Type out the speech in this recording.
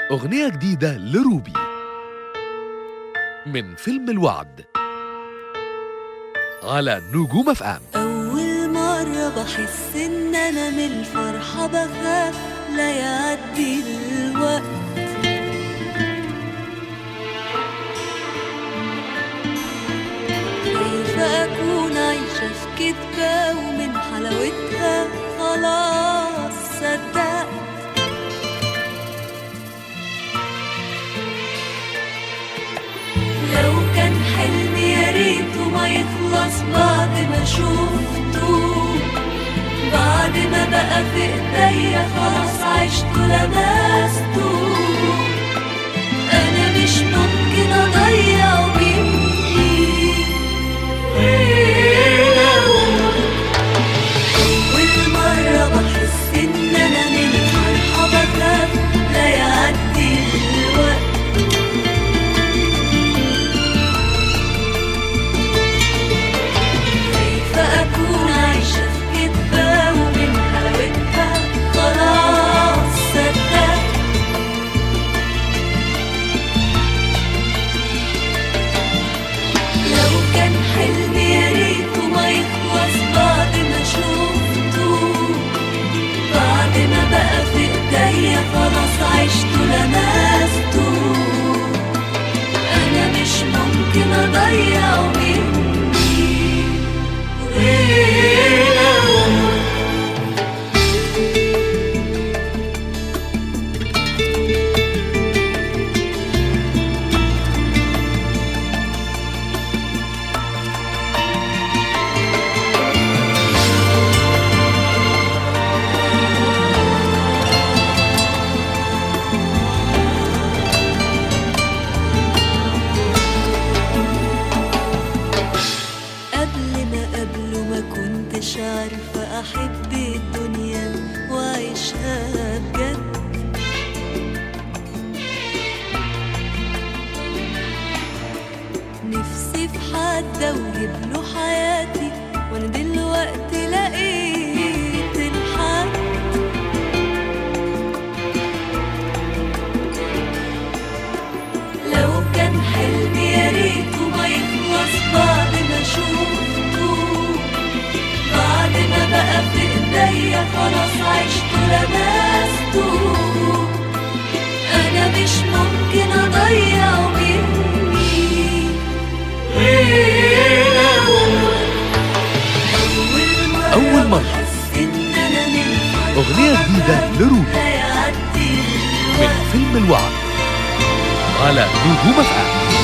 أغنية جديدة لروبي من فيلم الوعد على نجوم اف ام أول مرة بحس إن أنا من الفرحة بخاف لا يعدي الوقت خايفة أكون عايشة في كدبة ومن حلاوتها خلاص صدقت لو كان حلمي يا ريته ما يخلص بعد ما شفته بعد ما بقى في ايديا خلاص عشته لمسته انا مش ممكن اضيع مني اول مرة بحس ان انا من الفرحة بخاف لا يعدي الوقت خايفة أكون عايشة في كدبة ومن حلاوتها خلاص صدقت لو كان حلمي يا ريته ما يخلص بعد ما شفته بعد ما بقى في ايديا خلاص عشته لمسته أنا مش ممكن أضيع مني غيره قبل ما قبله ما كنتش عارفة أحب الدنيا وأعيشها بجد نفسي في حد أوهب له حياتي وأنا دلوقتي لقيت الحد لو كان حلمي يا ريته ما يخلص بعد ما شفته بعد ما بقى في ايديا خلاص عشته لمسته انا مش ممكن اضيع مني غيره أول مرة بحس إن أنا من أغنية جديدة لروبي لا يعدي من الوقت فيلم الوعد على نجوم اف ام